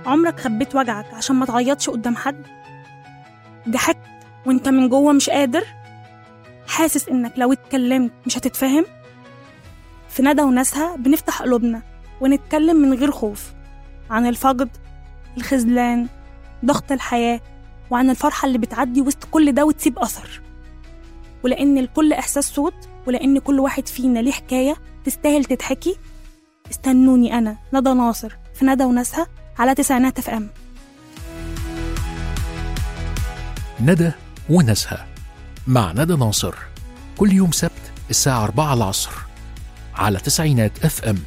عمرك خبيت وجعك عشان ما تعيطش قدام حد ضحكت وانت من جوه مش قادر حاسس انك لو اتكلمت مش هتتفهم في ندى وناسها بنفتح قلوبنا ونتكلم من غير خوف عن الفقد الخذلان ضغط الحياة وعن الفرحة اللي بتعدي وسط كل ده وتسيب أثر ولأن لكل إحساس صوت ولأن كل واحد فينا ليه حكاية تستاهل تتحكي استنوني أنا ندى ناصر في ندى وناسها على تسعينات اف ام ندى وناسها مع ندى ناصر كل يوم سبت الساعة 4 العصر على تسعينات اف ام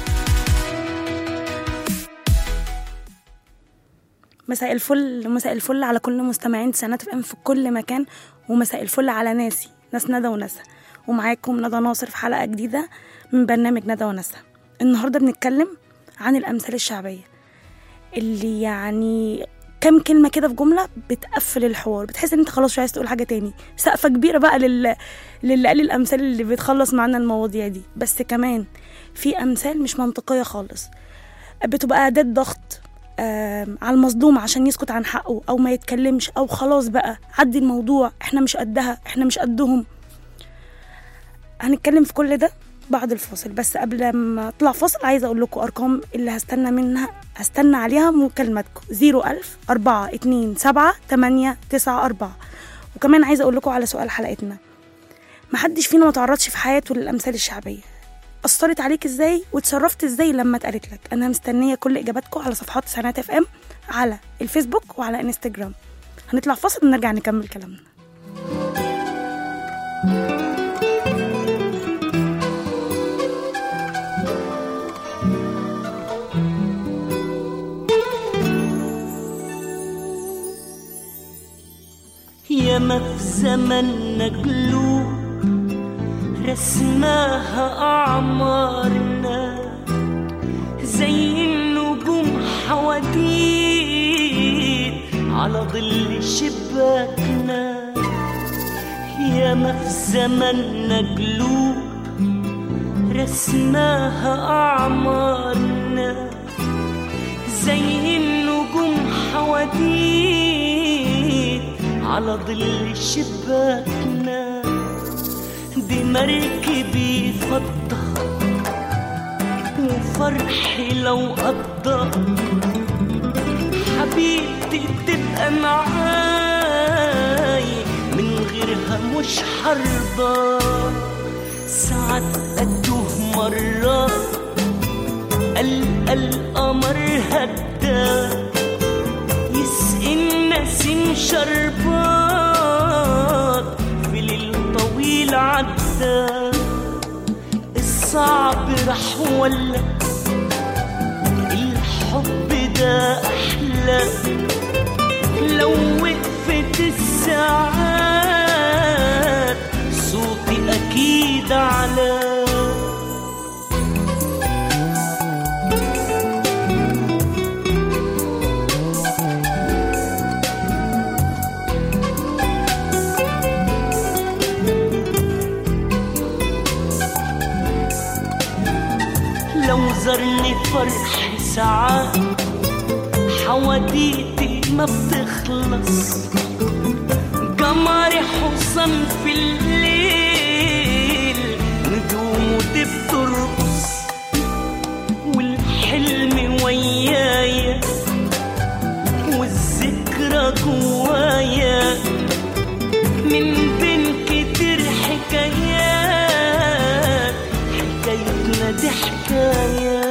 مساء الفل مساء الفل على كل مستمعين تسعينات اف ام في كل مكان ومساء الفل على ناسي ناس ندى وناسها ومعاكم ندى ناصر في حلقة جديدة من برنامج ندى وناسها النهاردة بنتكلم عن الأمثال الشعبية اللي يعني كام كلمة كده في جملة بتقفل الحوار بتحس ان انت خلاص مش عايز تقول حاجة تاني سقفة كبيرة بقى لل... للي قال الأمثال اللي بتخلص معانا المواضيع دي بس كمان في أمثال مش منطقية خالص بتبقى أداة ضغط آم، على المظلوم عشان يسكت عن حقه أو ما يتكلمش أو خلاص بقى عدي الموضوع احنا مش قدها احنا مش قدهم هنتكلم في كل ده بعد الفاصل بس قبل ما اطلع فاصل عايزه اقول لكم ارقام اللي هستنى منها هستنى عليها مكالماتكم 01000 4 2 7 8 9 4 وكمان عايزه اقول لكم على سؤال حلقتنا محدش فينا ما تعرضش في حياته للامثال الشعبيه اثرت عليك ازاي وتصرفت ازاي لما اتقالت لك انا مستنيه كل اجاباتكم على صفحات تسعينات اف ام على الفيسبوك وعلى انستجرام هنطلع فاصل ونرجع نكمل كلامنا ياما في زمننا قلوب رسماها أعمارنا زي النجوم حواديت على ظل شباكنا ياما في زمننا قلوب رسماها أعمارنا زي النجوم حواديت على ظل شباكنا دي مركبي فضة وفرحي لو قضى حبيبتي تبقى معاي من غيرها مش حرضى ساعات أتوه مرة ألقى القمر هدى يسقي النسيم شربات في ليل طويل عدى الصعب راح ولا الحب ده أحلى لو وقفت الساعات صوتي أكيد على لو زرني فرح ساعات حواديتي ما بتخلص قمري حصن في الليل نجومه دي بترقص والحلم ويايا والذكرى جوايا من بين كتير حكايات حكايتنا دي حكايات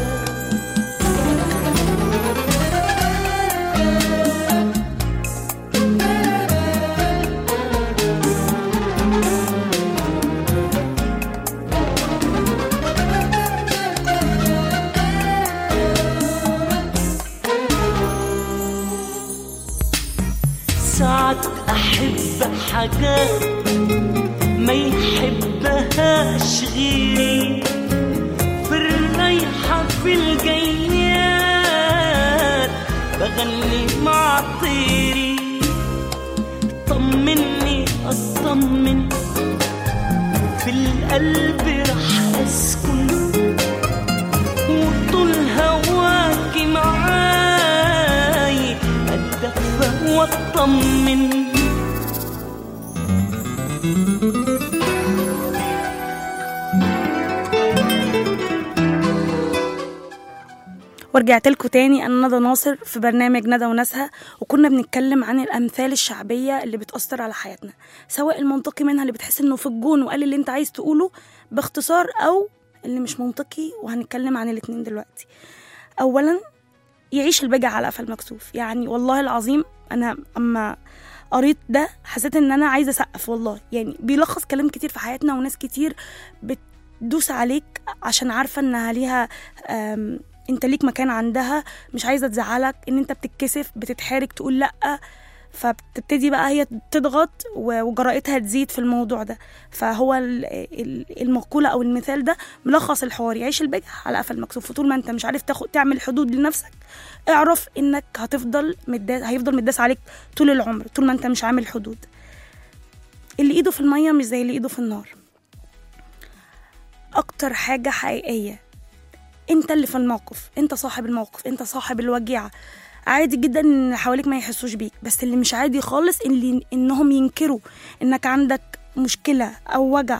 ساعات أحب حاجات ما يحبهاش غيري في الرايحة في الجيات بغني مع طيري طمني أطمن في القلب رح أسكن وطول هواكي معاي واطمن ورجعت لكم تاني انا ندى ناصر في برنامج ندى وناسها وكنا بنتكلم عن الامثال الشعبيه اللي بتاثر على حياتنا سواء المنطقي منها اللي بتحس انه في الجون وقال اللي انت عايز تقوله باختصار او اللي مش منطقي وهنتكلم عن الاتنين دلوقتي اولا يعيش البجع على قفا المكسوف يعني والله العظيم انا اما قريت ده حسيت ان انا عايزه اسقف والله يعني بيلخص كلام كتير في حياتنا وناس كتير بتدوس عليك عشان عارفه انها ليها آم، انت ليك مكان عندها مش عايزه تزعلك ان انت بتتكسف بتتحرج تقول لا فبتبتدي بقى هي تضغط و- وجرأتها تزيد في الموضوع ده فهو ال- ال- المقولة أو المثال ده ملخص الحوار يعيش البجح على قفا المكسوف وطول ما أنت مش عارف تاخد تعمل حدود لنفسك اعرف إنك هتفضل متداس هيفضل متداس عليك طول العمر طول ما أنت مش عامل حدود اللي إيده في المية مش زي اللي إيده في النار أكتر حاجة حقيقية انت اللي في الموقف انت صاحب الموقف انت صاحب الوجيعه عادي جدا ان اللي حواليك ما يحسوش بيك بس اللي مش عادي خالص اللي انهم ينكروا انك عندك مشكله او وجع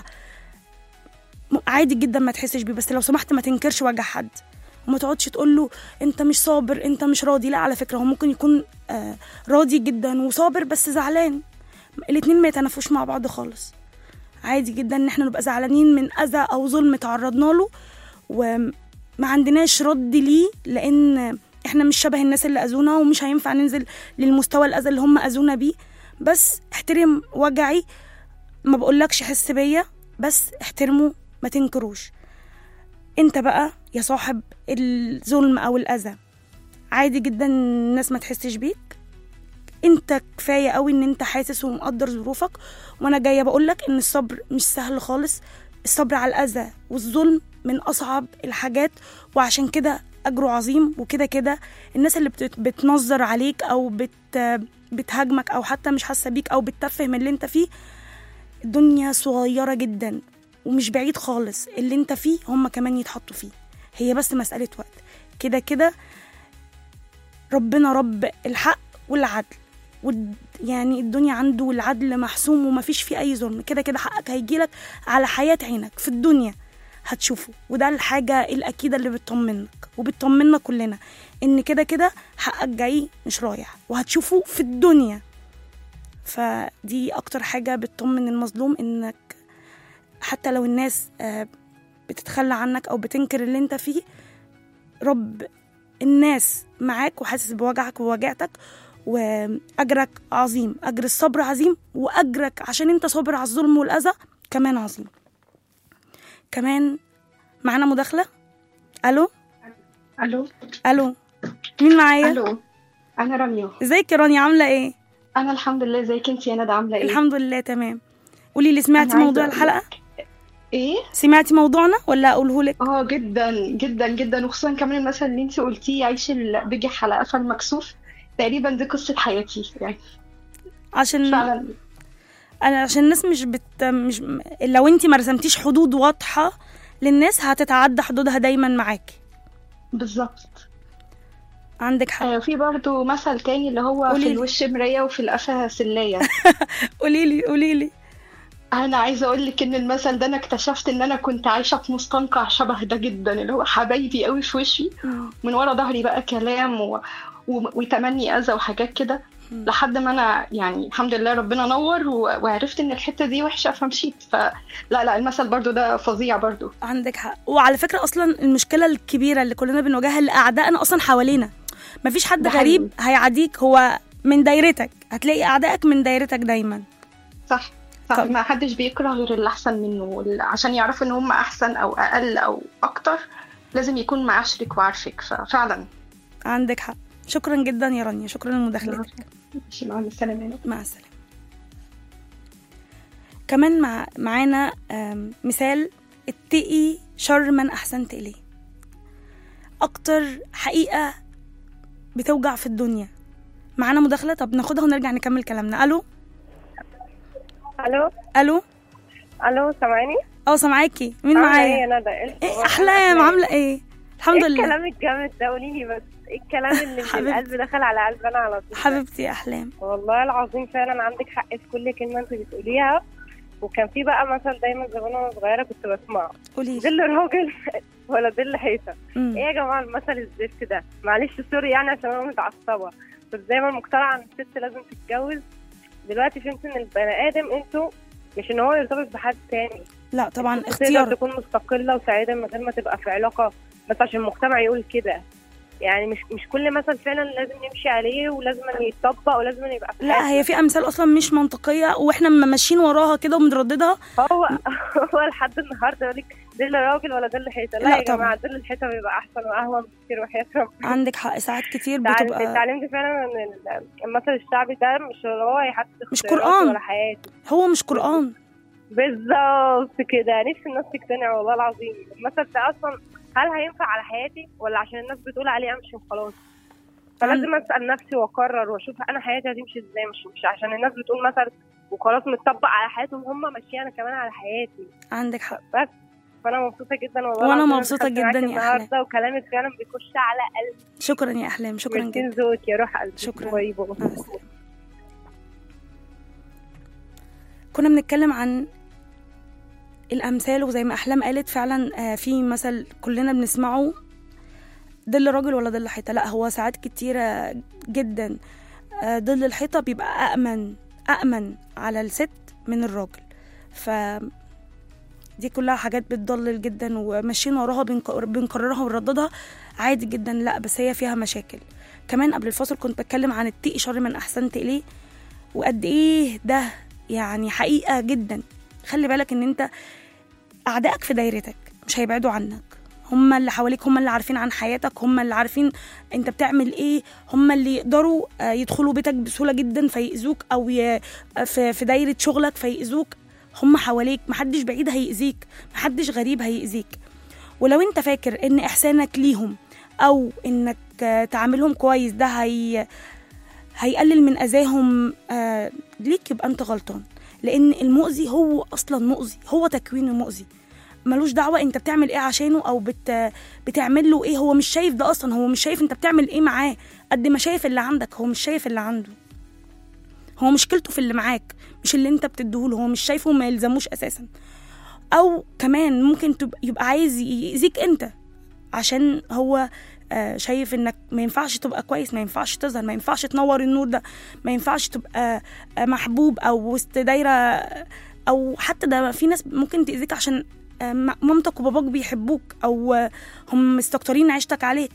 م- عادي جدا ما تحسش بيه بس لو سمحت ما تنكرش وجع حد وما تقعدش تقول له انت مش صابر انت مش راضي لا على فكره هو ممكن يكون آه راضي جدا وصابر بس زعلان الاتنين ما يتنافوش مع بعض خالص عادي جدا ان احنا نبقى زعلانين من اذى او ظلم تعرضنا له وما عندناش رد ليه لان احنا مش شبه الناس اللي اذونا ومش هينفع ننزل للمستوى الاذى اللي هم اذونا بيه بس احترم وجعي ما بقولكش حس بيا بس احترمه ما تنكروش انت بقى يا صاحب الظلم او الاذى عادي جدا الناس ما تحسش بيك انت كفايه قوي ان انت حاسس ومقدر ظروفك وانا جايه بقولك ان الصبر مش سهل خالص الصبر على الاذى والظلم من اصعب الحاجات وعشان كده اجره عظيم وكده كده الناس اللي بت- بتنظر عليك او بت بتهاجمك او حتى مش حاسه بيك او بتتفه من اللي انت فيه الدنيا صغيره جدا ومش بعيد خالص اللي انت فيه هم كمان يتحطوا فيه هي بس مساله وقت كده كده ربنا رب الحق والعدل والد- يعني الدنيا عنده العدل محسوم ومفيش فيه اي ظلم كده كده حقك هيجيلك على حياة عينك في الدنيا هتشوفه وده الحاجة الأكيدة اللي بتطمنك وبتطمنا كلنا إن كده كده حقك جاي مش رايح وهتشوفه في الدنيا فدي أكتر حاجة بتطمن المظلوم إنك حتى لو الناس آه، بتتخلى عنك أو بتنكر اللي أنت فيه رب الناس معاك وحاسس بوجعك ووجعتك واجرك عظيم اجر الصبر عظيم واجرك عشان انت صابر على الظلم والاذى كمان عظيم كمان معانا مداخله الو الو الو مين معايا الو انا رانيا ازيك يا رانيا عامله ايه انا الحمد لله ازيك انت يا ندى عامله ايه الحمد لله تمام قولي لي سمعتي أنا موضوع عايزة الحلقه ايه سمعتي موضوعنا ولا اقوله لك اه جدا جدا جدا وخصوصا كمان المثل اللي انت قلتيه عيش البجح على قفا المكسوف تقريبا دي قصه حياتي يعني عشان فعلا انا عشان الناس مش بت مش لو انت ما رسمتيش حدود واضحه للناس هتتعدى حدودها دايما معاكي بالظبط عندك حق آه في برضو مثل تاني اللي هو قوليلي. في الوش مرايه وفي القفا سلايه قولي لي قولي لي انا عايزه اقول لك ان المثل ده انا اكتشفت ان انا كنت عايشه في مستنقع شبه ده جدا اللي هو حبايبي قوي في وشي من ورا ظهري بقى كلام و... و... وتمني اذى وحاجات كده لحد ما انا يعني الحمد لله ربنا نور و... وعرفت ان الحته دي وحشه فمشيت فلا لا المثل برضو ده فظيع برضو عندك حق وعلى فكره اصلا المشكله الكبيره اللي كلنا بنواجهها اللي اعدائنا اصلا حوالينا مفيش حد ده غريب هيعاديك هو من دايرتك هتلاقي اعدائك من دايرتك دايما صح صح طب. ما حدش بيكره غير اللي احسن منه وال- عشان يعرفوا ان هم احسن او اقل او اكتر لازم يكون معاشرك وعارفك ففعلا عندك حق شكرا جدا يا رانيا شكرا لمداخلتك ماشي مع السلامه يا نور. مع السلامه كمان مع معانا آم، مثال اتقي شر من احسنت اليه اكتر حقيقه بتوجع في الدنيا معانا مداخله طب ناخدها ونرجع نكمل كلامنا الو الو الو الو سامعاني اه سامعاكي مين عامله ايه معايا يا ندى إيه ايه الأخبار؟ احلام عامله ايه الحمد ايه لله الكلام الجامد ده قولي لي بس ايه الكلام اللي من حبيبتي. القلب دخل على قلب انا على طول ده؟ حبيبتي يا احلام والله العظيم فعلا عندك حق في كل كلمه انت بتقوليها وكان في بقى مثل دايما زمان وانا صغيره كنت بسمعه قولي ظل راجل ولا ظل حيطه مم. ايه يا جماعه المثل الزفت ده معلش سوري يعني عشان انا متعصبه بس دايما مقتنعه ان الست لازم تتجوز دلوقتي فهمت ان البني ادم انتوا مش ان هو يرتبط بحد تاني لا طبعا تقدر اختيار تكون مستقله وسعيده من غير ما تبقى في علاقه بس عشان المجتمع يقول كده يعني مش مش كل مثل فعلا لازم نمشي عليه ولازم يتطبق ولازم يبقى في لا حياتنا. هي في امثال اصلا مش منطقيه واحنا م- ماشيين وراها كده وبنرددها هو هو لحد النهارده يقول لك ظل راجل ولا ظل حيطه لا, لا يا طبعا. جماعه ظل الحيطه بيبقى احسن واهون بكتير وحياه ربنا عندك حق ساعات كتير تعلم- بتبقى اتعلمت فعلا ان ال- المثل الشعبي ده مش اللي هو يحدد مش اختياراتي قرآن. ولا حياتي هو مش قران بالظبط كده نفسي الناس تقتنع والله العظيم المثل ده اصلا هل هينفع على حياتي ولا عشان الناس بتقول عليه امشي وخلاص فلازم اسال نفسي واقرر واشوف انا حياتي هتمشي ازاي مش مش عشان الناس بتقول مثل وخلاص متطبق على حياتهم هم ماشيين انا كمان على حياتي عندك حق بس فانا مبسوطه جدا والله وأنا العظيم مبسوطة دخلت معاكي جداً يا أحلام. النهارده وكلامك فعلا بيخش على قلبي شكرا يا احلام شكرا ميرسي جدا لذوقك يا روح قلبي شكراً. باي باي. مع السلامة. كنا بنتكلم عن الامثال وزي ما احلام قالت فعلا آه، في مثل كلنا بنسمعه ظل راجل ولا ظل حيطه لا هو ساعات كتيره جدا آه، ظل الحيطه بيبقى امن امن على الست من الراجل ف دي كلها حاجات بتضلل جدا وماشيين وراها بنك- بنكررها ونرددها عادي جدا لا بس هي فيها مشاكل كمان قبل الفاصل كنت بتكلم عن اتقي شر من احسنت اليه وقد ايه ده يعني حقيقه جدا خلي بالك ان انت اعدائك في دايرتك مش هيبعدوا عنك هم اللي حواليك هم اللي عارفين عن حياتك هم اللي عارفين انت بتعمل ايه هم اللي يقدروا آه، يدخلوا بيتك بسهوله جدا فيأذوك او ي... في في دايره شغلك فيأذوك هم حواليك محدش بعيد هيأذيك محدش غريب هيأذيك ولو انت فاكر ان احسانك ليهم او انك آه، تعاملهم كويس ده هي هيقلل من اذاهم آه ليك يبقى انت غلطان لان المؤذي هو اصلا مؤذي هو تكوين المؤذي ملوش دعوه انت بتعمل ايه عشانه او بت بتعمل له ايه هو مش شايف ده اصلا هو مش شايف انت بتعمل ايه معاه قد ما شايف اللي عندك هو مش شايف اللي عنده هو مشكلته في اللي معاك مش اللي انت بتديهوله هو مش شايفه وما يلزموش اساسا او كمان ممكن تبقى يبقى عايز يأذيك انت عشان هو آه، شايف انك ما ينفعش تبقى كويس ما ينفعش تظهر ما ينفعش تنور النور ده ما ينفعش تبقى آه، محبوب او وسط دايره او حتى ده في ناس ممكن تأذيك عشان آه، م- مامتك وباباك بيحبوك او آه، هم مستكترين عيشتك عليك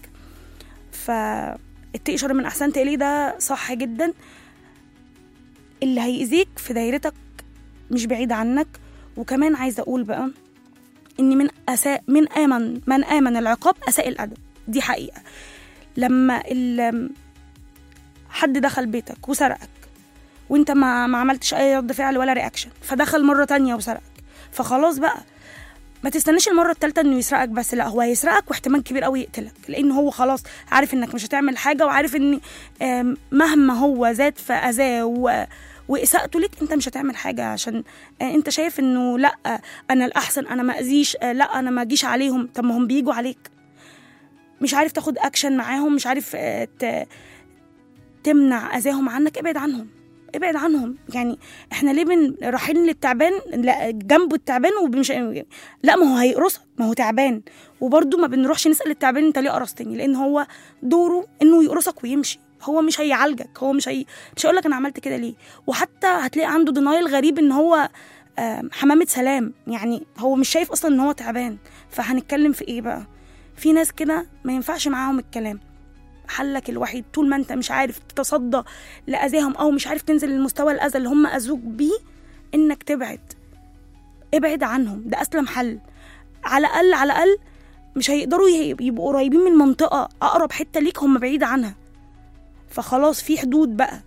فاتقي شر من احسنت اليه ده صح جدا اللي هيأذيك في دايرتك مش بعيد عنك وكمان عايزه اقول بقى ان من اساء من امن من امن العقاب اساء الادب دي حقيقه لما ال- حد دخل بيتك وسرقك وانت ما ما عملتش اي رد فعل ولا رياكشن فدخل مره تانية وسرقك فخلاص بقى ما تستناش المره الثالثه انه يسرقك بس لا هو هيسرقك واحتمال كبير قوي يقتلك لان هو خلاص عارف انك مش هتعمل حاجه وعارف ان آم، مهما هو زاد في اذاه و- واساءته ليك انت مش هتعمل حاجه عشان آه، انت شايف انه لا آه، انا الاحسن انا ما اذيش آه، لا انا ما اجيش عليهم طب ما هم بيجوا عليك مش عارف تاخد اكشن معاهم مش عارف آه، ت- تمنع اذاهم عنك ابعد عنهم ابعد عنهم يعني احنا ليه بن رايحين للتعبان لا جنبه التعبان ومش لا ما هو هيقرصك ما هو تعبان وبرده ما بنروحش نسال التعبان انت ليه قرصتني لان هو دوره انه يقرصك ويمشي هو مش هيعالجك هو مش هي مش هيقول لك انا عملت كده ليه وحتى هتلاقي عنده دينايل غريب ان هو آم، حمامه سلام يعني هو مش شايف اصلا ان هو تعبان فهنتكلم في ايه بقى في ناس كده ما ينفعش معاهم الكلام حلك الوحيد طول ما انت مش عارف تتصدى لاذاهم او مش عارف تنزل للمستوى الاذى اللي هم اذوك بيه انك تبعد ابعد عنهم ده اسلم حل على الاقل على الاقل مش هيقدروا يه- يبقوا قريبين من منطقه اقرب حته ليك هم بعيد عنها فخلاص في حدود بقى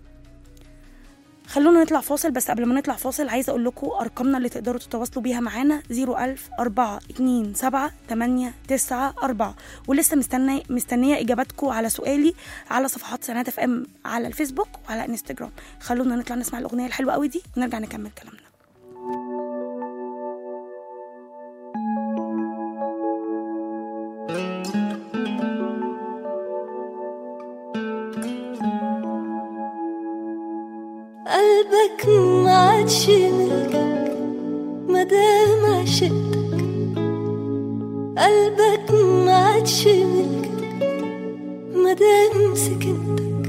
خلونا نطلع فاصل بس قبل ما نطلع فاصل عايزه اقول لكم ارقامنا اللي تقدروا تتواصلوا بيها معانا 01000 4 2 7 8 9 4 ولسه مستنيه مستنيه اجاباتكم على سؤالي على صفحات سنات اف ام على الفيسبوك وعلى انستجرام خلونا نطلع نسمع الاغنيه الحلوه قوي دي ونرجع نكمل كلامنا عادش ملكك مدام عشقتك قلبك ما عادش ملكك مدام سكنتك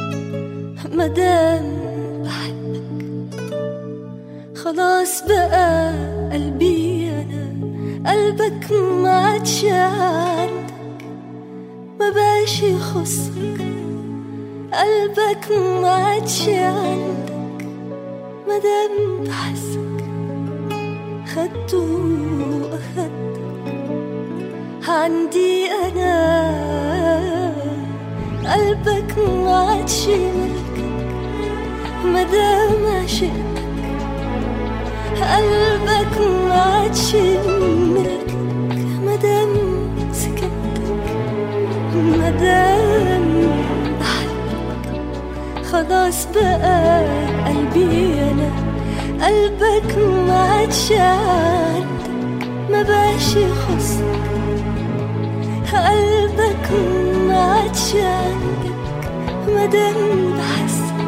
مدام بحبك خلاص بقى قلبي انا قلبك ما عادش عندك ما بقاش يخصك قلبك ما عادش عندك مدام بحسك خدته واخدتك عندي انا قلبك ما عادش ملكك مدام عشقتك قلبك ما عادش ملكك مدام سكنتك مدام بحبك خلاص بقى قلبي انا قلبك ما عادش عندك ما بقاش يخصك قلبك ما عادش عندك مادام بحسك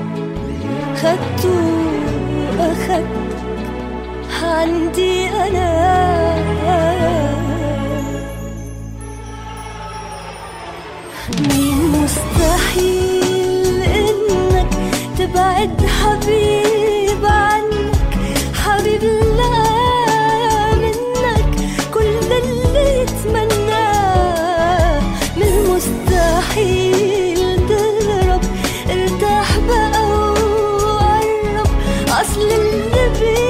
خدته أخدتك عندي أنا مين مستحيل إنك تبعد حبيب عنك حبيب لا منك كل اللي يتمناه من المستحيل تهرب ارتاح بقى وقرب اصل اللي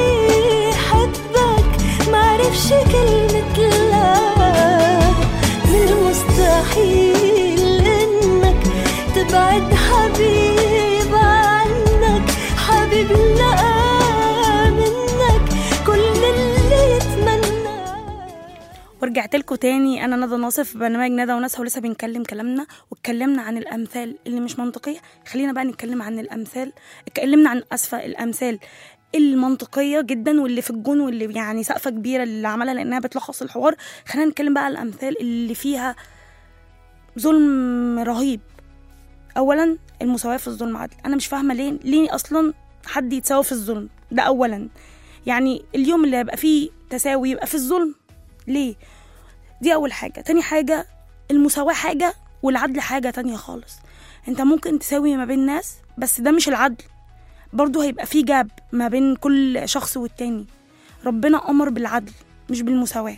بيحبك معرفش كلمة لا من المستحيل انك تبعد حبيب عنك حبيب لا منك كل اللي يتمناه ورجعت لكم تاني انا ندى ناصر في برنامج ندى وناسها ولسه بنكلم كلامنا واتكلمنا عن الامثال اللي مش منطقيه خلينا بقى نتكلم عن الامثال اتكلمنا عن اسفه الامثال المنطقيه جدا واللي في الجون واللي يعني سقفه كبيره اللي عملها لانها بتلخص الحوار خلينا نتكلم بقى على الامثال اللي فيها ظلم رهيب اولا المساواه في الظلم عدل انا مش فاهمه ليه ليه اصلا حد يتساوى في الظلم ده اولا يعني اليوم اللي هيبقى فيه تساوي يبقى في الظلم ليه دي اول حاجه تاني حاجه المساواه حاجه والعدل حاجه تانية خالص انت ممكن تساوي ما بين ناس بس ده مش العدل برضه هيبقى في جاب ما بين كل شخص والتاني ربنا امر بالعدل مش بالمساواه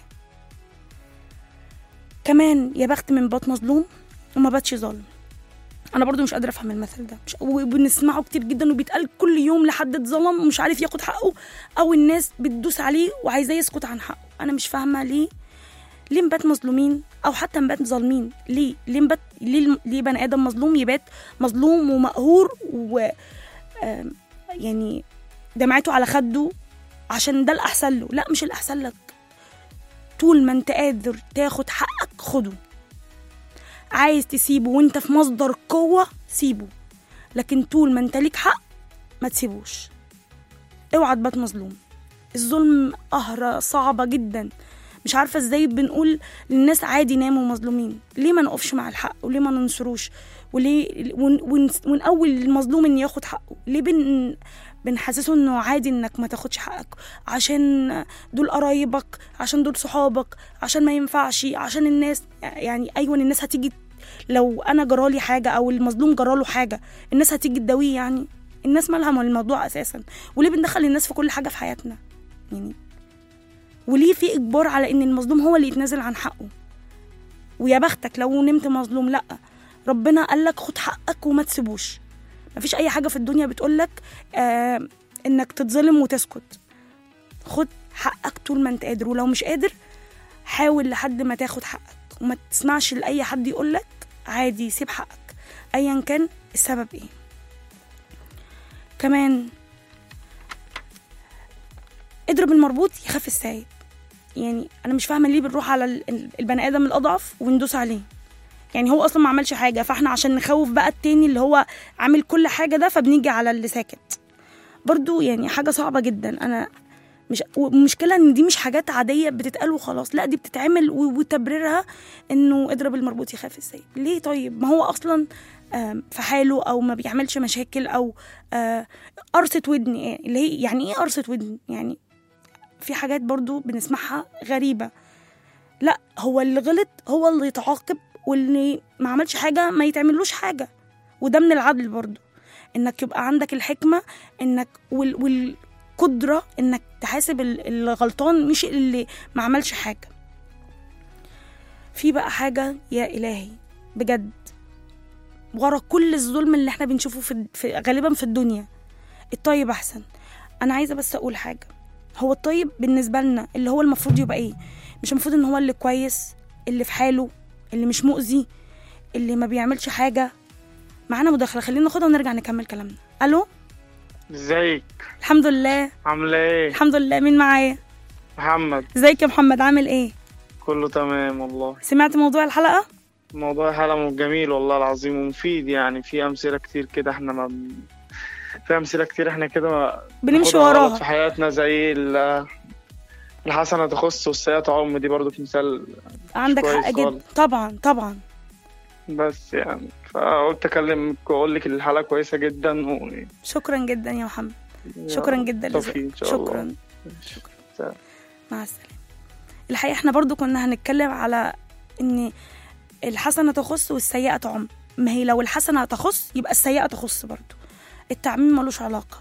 كمان يا بخت من بات مظلوم وما باتش ظالم انا برضو مش قادره افهم المثل ده مش وبنسمعه كتير جدا وبيتقال كل يوم لحد اتظلم ومش عارف ياخد حقه او الناس بتدوس عليه وعايزاه يسكت عن حقه انا مش فاهمه ليه ليه نبات مظلومين او حتى نبات ظالمين ليه ليه نبات ليه ليه بني ادم مظلوم يبات مظلوم ومقهور و آم، يعني دمعته على خده عشان ده الاحسن له لا مش الاحسن لك طول ما انت قادر تاخد حقك خده عايز تسيبه وانت في مصدر قوة سيبه لكن طول ما انت ليك حق ما تسيبوش اوعى تبات مظلوم الظلم قهرة صعبة جدا مش عارفة ازاي بنقول للناس عادي ناموا مظلومين ليه ما نقفش مع الحق وليه ما ننصروش وليه ون ون ونقول المظلوم ان ياخد حقه ليه بن بنحسسه انه عادي انك ما تاخدش حقك عشان دول قرايبك عشان دول صحابك عشان ما ينفعش عشان الناس يعني ايوه الناس هتيجي لو انا جرالي حاجه او المظلوم جراله حاجه الناس هتيجي تداويه يعني الناس مالها من الموضوع اساسا وليه بندخل الناس في كل حاجه في حياتنا يعني وليه في اجبار على ان المظلوم هو اللي يتنازل عن حقه ويا بختك لو نمت مظلوم لا ربنا قال لك خد حقك وما تسيبوش مفيش اي حاجه في الدنيا بتقولك آه انك تتظلم وتسكت خد حقك طول ما انت قادر ولو مش قادر حاول لحد ما تاخد حقك وما تسمعش لاي حد يقولك عادي سيب حقك ايا كان السبب ايه كمان اضرب المربوط يخاف السايب يعني انا مش فاهمه ليه بنروح على ال- ال- البني ادم الاضعف وندوس عليه يعني هو اصلا ما عملش حاجه فاحنا عشان نخوف بقى التاني اللي هو عامل كل حاجه ده فبنيجي على اللي ساكت برضو يعني حاجه صعبه جدا انا مش والمشكله ان دي مش حاجات عاديه بتتقال وخلاص لا دي بتتعمل و- وتبريرها انه اضرب المربوط يخاف السيد ليه طيب ما هو اصلا آم، في حاله او ما بيعملش مشاكل او آه، قرصة ودن إيه؟ اللي هي يعني ايه قرصة ودن يعني في حاجات برضو بنسمعها غريبة لا هو اللي غلط هو اللي يتعاقب واللي ما عملش حاجة ما يتعملوش حاجة وده من العدل برضو انك يبقى عندك الحكمة انك وال والقدرة انك تحاسب ال- الغلطان مش اللي ما عملش حاجة في بقى حاجة يا إلهي بجد ورا كل الظلم اللي احنا بنشوفه في, في غالبا في الدنيا الطيب أحسن أنا عايزة بس أقول حاجة هو الطيب بالنسبة لنا اللي هو المفروض يبقى إيه مش المفروض إن هو اللي كويس اللي في حاله اللي مش مؤذي اللي ما بيعملش حاجة معانا مداخلة خلينا ناخدها ونرجع نكمل كلامنا ألو ازيك الحمد لله عامله ايه الحمد لله مين معايا محمد ازيك يا محمد عامل ايه كله تمام والله سمعت موضوع الحلقة موضوع حلقة جميل والله العظيم ومفيد يعني في امثله كتير كده احنا ما بن- في امثله كتير احنا كده ما بنمشي بناخدها غلط وراها. في حياتنا زي ال- الحسنه تخص والسيئه تعم دي برضو مثال عندك كويس حق جدا خالص. طبعا طبعا بس يعني فقلت اكلمك واقول لك الحلقه كويسه جدا و... شكرا جدا يا محمد شكرا جدا توفيق لذوقك ان شاء الله شكرا سلام. مع السلامة الحقيقة احنا برضو كنا هنتكلم على ان الحسنة تخص والسيئة تعم ما هي لو الحسنة تخص يبقى السيئة تخص برضو التعميم ملوش علاقة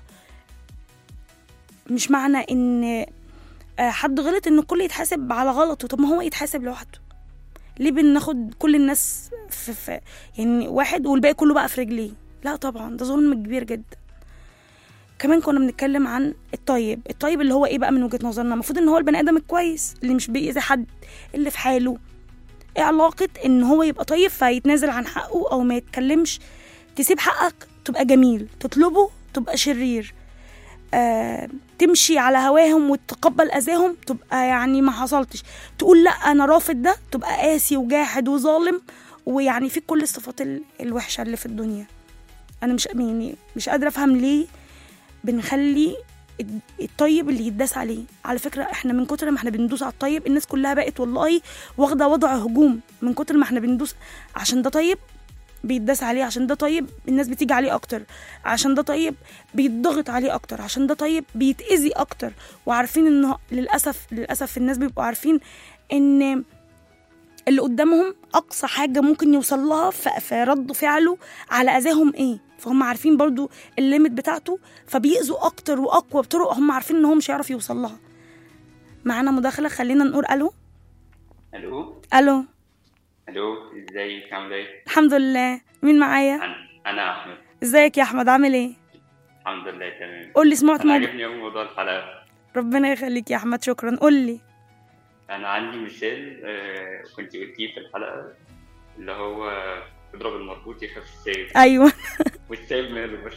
مش معنى ان آه، حد غلط ان الكل يتحاسب على غلطه طب ما هو يتحاسب لوحده ليه بناخد كل الناس في, في يعني واحد والباقي كله بقى في رجليه لا طبعا ده ظلم كبير جدا كمان كنا بنتكلم عن الطيب الطيب اللي هو ايه بقى من وجهة نظرنا المفروض ان هو البني ادم الكويس اللي مش بيأذي حد اللي في حاله ايه علاقة ان هو يبقى طيب فيتنازل عن حقه او ما يتكلمش تسيب حقك تبقى جميل تطلبه تبقى شرير آه، تمشي على هواهم وتتقبل اذاهم تبقى يعني ما حصلتش تقول لا انا رافض ده تبقى قاسي وجاحد وظالم ويعني فيك كل الصفات ال- الوحشه اللي في الدنيا انا مش يعني مش قادره افهم ليه بنخلي الد- الطيب اللي يتداس عليه على فكره احنا من كتر ما احنا بندوس على الطيب الناس كلها بقت والله واخده وضع هجوم من كتر ما احنا بندوس عشان ده طيب بيتداس عليه عشان ده طيب الناس بتيجي عليه اكتر عشان ده طيب بيتضغط عليه اكتر عشان ده طيب بيتاذي اكتر وعارفين انه للاسف للاسف الناس بيبقوا عارفين ان اللي قدامهم اقصى حاجه ممكن يوصل لها ف- في رد فعله على اذاهم ايه فهم عارفين برضو الليميت بتاعته فبيأذوا اكتر واقوى بطرق هم عارفين ان هو مش هيعرف يوصل لها معانا مداخله خلينا نقول الو الو الو الو ازيك عامله ايه الحمد لله مين معايا أنا- انا احمد ازيك يا احمد عامل ايه الحمد لله تمام قول لي سمعت انا موضوع عجبني قوي موضوع الحلقه ربنا يخليك يا احمد شكرا قول لي انا عندي مثال آه، كنت قلتيه في الحلقه اللي هو اضرب المربوط يخاف السايب ايوه والسايب ماله بس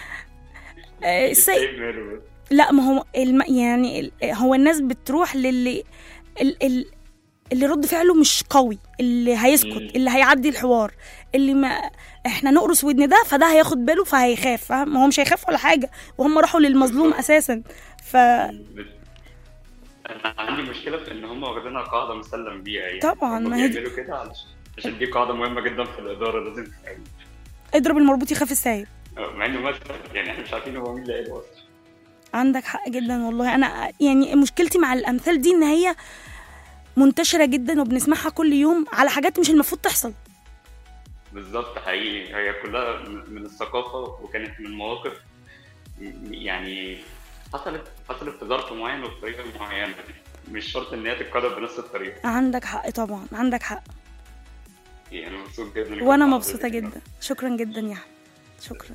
آه، السي... السايب ماله بس لا ما هو الم... يعني ال... هو الناس بتروح للي ال... ال... اللي رد فعله مش قوي اللي هيسكت مم. اللي هيعدي الحوار اللي ما احنا نقرص ودن ده فده هياخد باله فهيخاف فاهم ما هو مش هيخاف ولا حاجه وهم راحوا للمظلوم اساسا ف بس انا عندي مشكله في ان هم واخدينها قاعده مسلم بيها يعني طبعاً، هم ما هي دي- بيعملوا كده علشان عشان دي قاعده مهمه جدا في الاداره لازم تتعمل اضرب المربوط يخاف السايب آه، مع انه مثلا يعني احنا مش عارفين هو مين اللي قاله اصلا عندك حق جدا والله انا يعني مشكلتي مع الامثال دي ان هي منتشره جدا وبنسمعها كل يوم على حاجات مش المفروض تحصل بالظبط حقيقي هي كلها من من الثقافة وكانت من مواقف م- يعني حصلت حصلت في ظرف معين وبطريقة معينة مش شرط إن هي تتكرر بنفس الطريقة عندك حق طبعا عندك حق يعني مبسوط جدا إني وانا كنت مع مبسوطه حضرتك جدا شكرا جدا يا احمد شكرا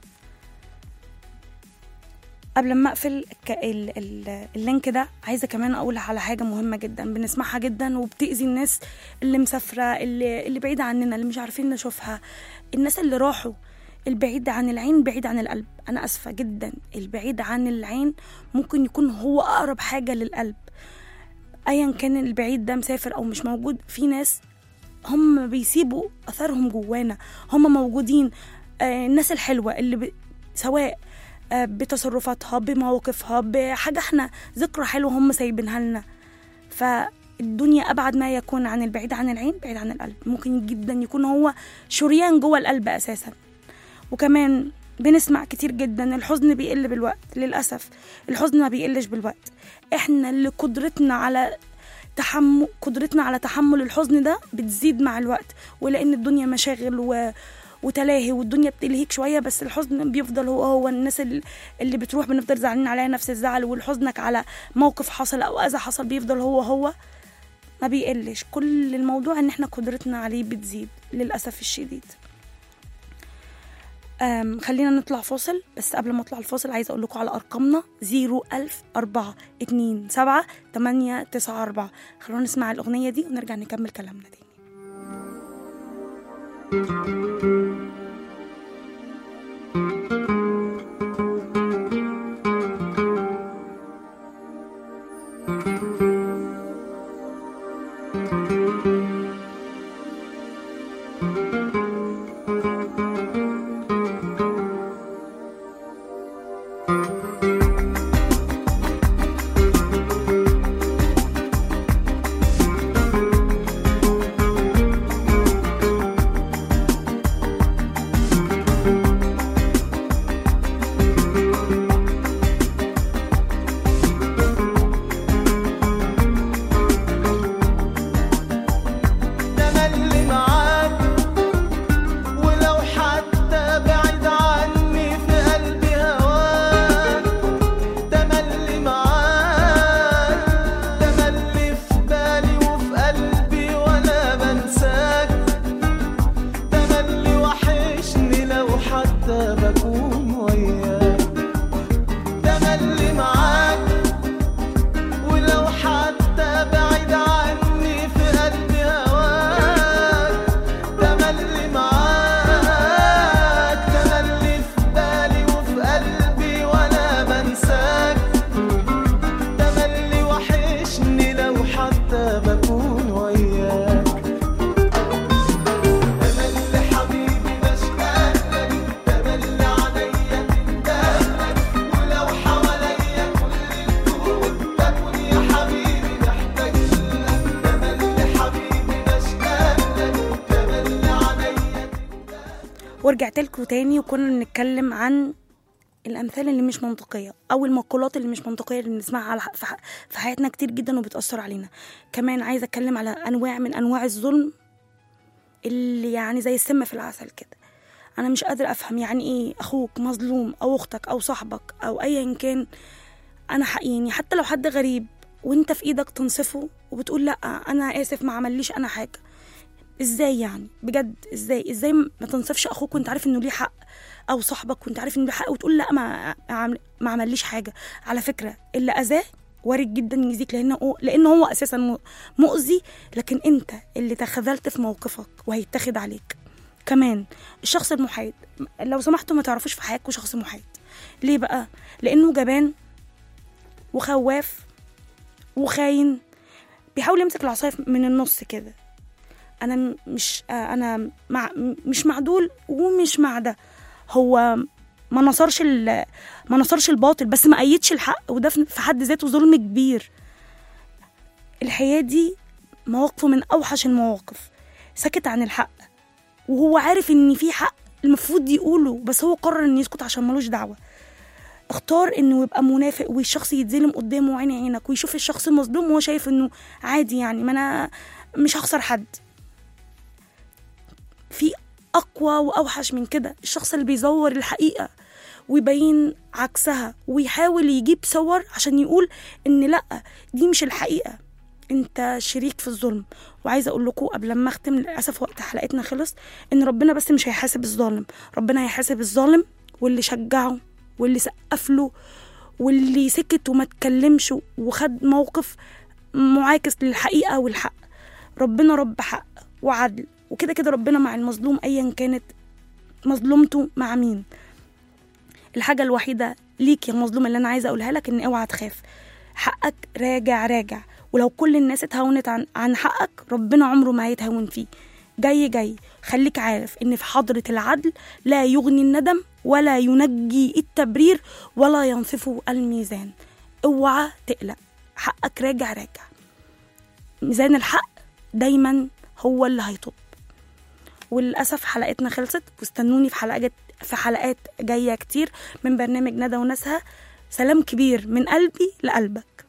قبل ما اقفل الك- ال- ال- اللينك ده عايزه كمان اقول على حاجه مهمه جدا بنسمعها جدا وبتاذي الناس اللي مسافره اللي اللي بعيده عننا اللي مش عارفين نشوفها الناس اللي راحوا البعيد عن العين بعيد عن القلب انا اسفه جدا البعيد عن العين ممكن يكون هو اقرب حاجه للقلب ايا كان البعيد ده مسافر او مش موجود في ناس هم بيسيبوا اثرهم جوانا هم موجودين آه الناس الحلوه اللي ب... سواء آه بتصرفاتها بمواقفها بحاجه احنا ذكرى حلوه هم سايبينها لنا الدنيا ابعد ما يكون عن البعيد عن العين بعيد عن القلب ممكن جدا يكون هو شريان جوه القلب اساسا وكمان بنسمع كتير جدا الحزن بيقل بالوقت للاسف الحزن ما بيقلش بالوقت احنا اللي قدرتنا على تحمل قدرتنا على تحمل الحزن ده بتزيد مع الوقت ولان الدنيا مشاغل و... وتلاهي والدنيا بتلهيك شويه بس الحزن بيفضل هو هو الناس ال- اللي بتروح بنفضل زعلانين عليها نفس الزعل والحزنك على موقف حصل او اذى حصل بيفضل هو هو ما بيقلش كل الموضوع ان احنا قدرتنا عليه بتزيد للاسف الشديد أم خلينا نطلع فاصل بس قبل ما اطلع الفاصل عايزه اقول لكم على ارقامنا 01004 27 894 خلونا نسمع الاغنيه دي ونرجع نكمل كلامنا تاني تملي معاك ولو حتى بعيد عني في قلبي هواك تملي معاك تملي في بالي وفي قلبي وانا بنساك تملي وحشني لو حتى بكون وياك تملي معاك ولو حتى بعيد عني في قلبي هواك تملي معاك تملي في بالي وفي قلبي وانا بنساك تملي وحشني لو حتى بكون وياك تملي حبيبي بشتاق لك تملي عليا تندهلك ولو حواليا كل الكون بكون يا حبيبي محتاج لك تملي حبيبي بشتاق لك تملي عليا ورجعت لكم تاني وكنا بنتكلم عن الامثال اللي مش منطقيه او المقولات اللي مش منطقيه اللي بنسمعها على في ح- في حياتنا كتير جدا وبتاثر علينا كمان عايزه اتكلم على انواع من انواع الظلم اللي يعني زي السم في العسل كده انا مش قادره افهم يعني ايه اخوك مظلوم او اختك او صاحبك او ايا كان انا حقيقي حتى لو حد غريب وانت في ايدك تنصفه وبتقول لا انا اسف ما عمليش انا حاجه ازاي يعني بجد ازاي ازاي ما تنصفش اخوك وانت عارف انه ليه حق او صاحبك وانت عارف انه ليه حق وتقول لا ما عمل- ما عمليش حاجه على فكره اللي اذاه وارد جدا يزيك لانه هو لان هو اساسا م- مؤذي لكن انت اللي تخاذلت في موقفك وهيتاخد عليك كمان الشخص المحايد لو سمحتوا ما تعرفوش في حياتكم شخص محايد ليه بقى لانه جبان وخواف وخاين بيحاول يمسك العصايه من النص كده انا م- مش آه، انا مع م- مش مع دول ومش مع ده هو ما نصرش ال- ما نصرش الباطل بس ما ايدش الحق وده في في حد ذاته ظلم كبير الحياه دي مواقفه من اوحش المواقف سكت عن الحق وهو عارف ان في حق المفروض يقوله بس هو قرر انه يسكت عشان ملوش دعوه اختار انه يبقى منافق والشخص يتظلم قدامه عين عينك ويشوف الشخص المظلوم وهو شايف انه عادي يعني ما انا مش هخسر حد في اقوى واوحش من كده الشخص اللي بيزور الحقيقه ويبين عكسها ويحاول يجيب صور عشان يقول ان لا دي مش الحقيقه انت شريك في الظلم وعايزه اقول لكم قبل ما اختم للاسف وقت حلقتنا خلص ان ربنا بس مش هيحاسب الظالم ربنا هيحاسب الظالم واللي شجعه واللي سقف له واللي سكت وما اتكلمش وخد موقف معاكس للحقيقه والحق ربنا رب حق وعدل وكده كده ربنا مع المظلوم ايا كانت مظلومته مع مين الحاجه الوحيده ليك يا مظلوم اللي انا عايزه اقولها لك ان اوعى تخاف حقك راجع راجع ولو كل الناس اتهاونت عن عن حقك ربنا عمره ما هيتهاون فيه جاي جاي خليك عارف ان في حضرة العدل لا يغني الندم ولا ينجي التبرير ولا ينصفه الميزان اوعى تقلق حقك راجع راجع ميزان الحق دايما هو اللي هيطب وللاسف حلقتنا خلصت واستنوني في حلقات في حلقات جايه كتير من برنامج ندى وناسها سلام كبير من قلبي لقلبك